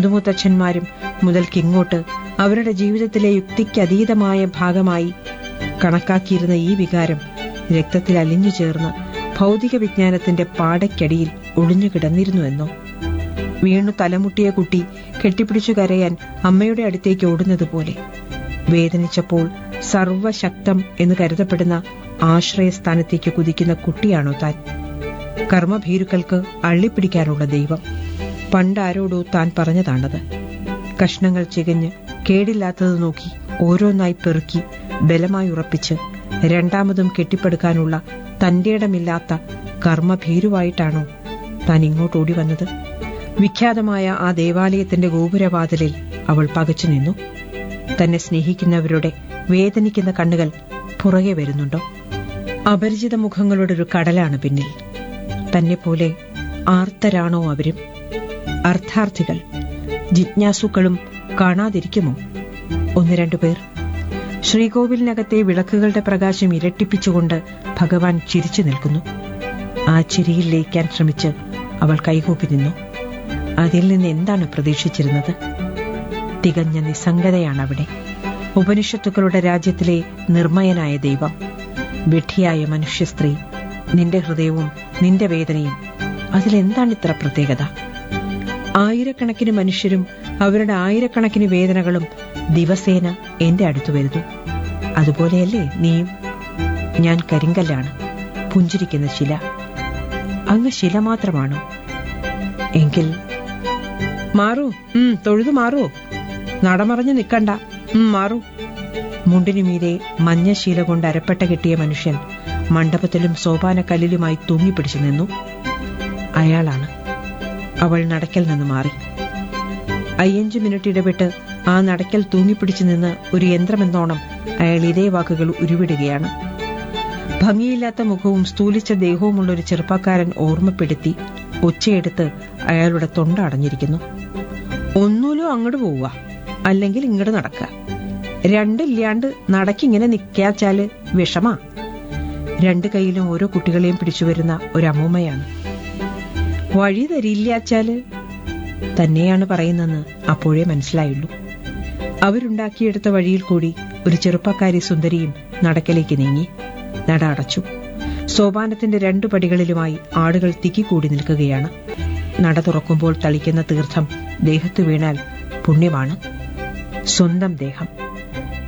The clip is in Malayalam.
മുതുമുത്തച്ഛന്മാരും മുതൽക്കിങ്ങോട്ട് അവരുടെ ജീവിതത്തിലെ യുക്തിക്കതീതമായ ഭാഗമായി കണക്കാക്കിയിരുന്ന ഈ വികാരം രക്തത്തിൽ അലിഞ്ഞു ചേർന്ന് ഭൗതിക വിജ്ഞാനത്തിന്റെ പാടയ്ക്കടിയിൽ ഒളിഞ്ഞു കിടന്നിരുന്നുവെന്നോ വീണു തലമുട്ടിയ കുട്ടി കെട്ടിപ്പിടിച്ചു കരയാൻ അമ്മയുടെ അടുത്തേക്ക് ഓടുന്നത് പോലെ വേദനിച്ചപ്പോൾ സർവശക്തം എന്ന് കരുതപ്പെടുന്ന ആശ്രയസ്ഥാനത്തേക്ക് കുതിക്കുന്ന കുട്ടിയാണോ താൻ കർമ്മഭീരുക്കൾക്ക് അള്ളിപ്പിടിക്കാനുള്ള ദൈവം പണ്ടാരോടോ താൻ പറഞ്ഞതാണത് കഷ്ണങ്ങൾ ചികഞ്ഞ് കേടില്ലാത്തത് നോക്കി ഓരോന്നായി പെറുക്കി ബലമായി ഉറപ്പിച്ച് രണ്ടാമതും കെട്ടിപ്പടുക്കാനുള്ള തന്റേടമില്ലാത്ത കർമ്മഭീരുവായിട്ടാണോ താൻ ഇങ്ങോട്ട് ഓടി വന്നത് വിഖ്യാതമായ ആ ദേവാലയത്തിന്റെ ഗോപുരവാതിലിൽ അവൾ പകച്ചു നിന്നു തന്നെ സ്നേഹിക്കുന്നവരുടെ വേദനിക്കുന്ന കണ്ണുകൾ പുറകെ വരുന്നുണ്ടോ അപരിചിത മുഖങ്ങളുടെ ഒരു കടലാണ് പിന്നിൽ തന്നെ പോലെ ആർത്തരാണോ അവരും അർത്ഥാർത്ഥികൾ ജിജ്ഞാസുക്കളും കാണാതിരിക്കുമോ ഒന്ന് രണ്ടു പേർ ശ്രീകോവിലിനകത്തെ വിളക്കുകളുടെ പ്രകാശം ഇരട്ടിപ്പിച്ചുകൊണ്ട് ഭഗവാൻ ചിരിച്ചു നിൽക്കുന്നു ആ ചിരിയിൽ ലയിക്കാൻ ശ്രമിച്ച് അവൾ കൈകൂപ്പി നിന്നു അതിൽ നിന്ന് എന്താണ് പ്രതീക്ഷിച്ചിരുന്നത് തികഞ്ഞ നിസ്സംഗതയാണ് അവിടെ ഉപനിഷത്തുക്കളുടെ രാജ്യത്തിലെ നിർമ്മയനായ ദൈവം വിഡ്ഢിയായ മനുഷ്യ സ്ത്രീ നിന്റെ ഹൃദയവും നിന്റെ വേദനയും അതിലെന്താണ് ഇത്ര പ്രത്യേകത ആയിരക്കണക്കിന് മനുഷ്യരും അവരുടെ ആയിരക്കണക്കിന് വേദനകളും ദിവസേന എന്റെ അടുത്ത് വരുന്നു അതുപോലെയല്ലേ നീയും ഞാൻ കരിങ്കല്ലാണ് പുഞ്ചിരിക്കുന്ന ശില അങ്ങ് ശില മാത്രമാണോ എങ്കിൽ മാറൂ ഉം തൊഴുതു മാറൂ നടമറഞ്ഞു നിൽക്കണ്ട ഉം മാറൂ മുണ്ടിനു മീതെ മഞ്ഞ ശീല കൊണ്ട് അരപ്പെട്ട കെട്ടിയ മനുഷ്യൻ മണ്ഡപത്തിലും സോപാനക്കല്ലിലുമായി തൂങ്ങിപ്പിടിച്ചു നിന്നു അയാളാണ് അവൾ നടക്കൽ നിന്ന് മാറി അയ്യഞ്ചു മിനിറ്റ് ഇടപെട്ട് ആ നടക്കൽ തൂങ്ങിപ്പിടിച്ചു നിന്ന് ഒരു യന്ത്രമെന്നോണം അയാൾ ഇതേ വാക്കുകൾ ഉരുവിടുകയാണ് ഭംഗിയില്ലാത്ത മുഖവും സ്ഥൂലിച്ച ദേഹവുമുള്ള ഒരു ചെറുപ്പക്കാരൻ ഓർമ്മപ്പെടുത്തി ഒച്ചയെടുത്ത് അയാളുടെ തൊണ്ട അടഞ്ഞിരിക്കുന്നു ഒന്നൂലോ അങ്ങോട്ട് പോവുക അല്ലെങ്കിൽ ഇങ്ങോട്ട് നടക്കുക രണ്ടില്ലാണ്ട് നടക്കിങ്ങനെ നിക്കാച്ചാല് വിഷമാ രണ്ട് കൈയിലും ഓരോ കുട്ടികളെയും പിടിച്ചു വരുന്ന ഒരു അമ്മൂമ്മയാണ് വഴി തരില്ലാച്ചാല് തന്നെയാണ് പറയുന്നെന്ന് അപ്പോഴേ മനസ്സിലായുള്ളൂ അവരുണ്ടാക്കിയെടുത്ത വഴിയിൽ കൂടി ഒരു ചെറുപ്പക്കാരി സുന്ദരിയും നടക്കലേക്ക് നീങ്ങി നട അടച്ചു സോപാനത്തിന്റെ രണ്ടു പടികളിലുമായി ആളുകൾ തിക്കിക്കൂടി നിൽക്കുകയാണ് നട തുറക്കുമ്പോൾ തളിക്കുന്ന തീർത്ഥം ദേഹത്തു വീണാൽ പുണ്യമാണ് സ്വന്തം ദേഹം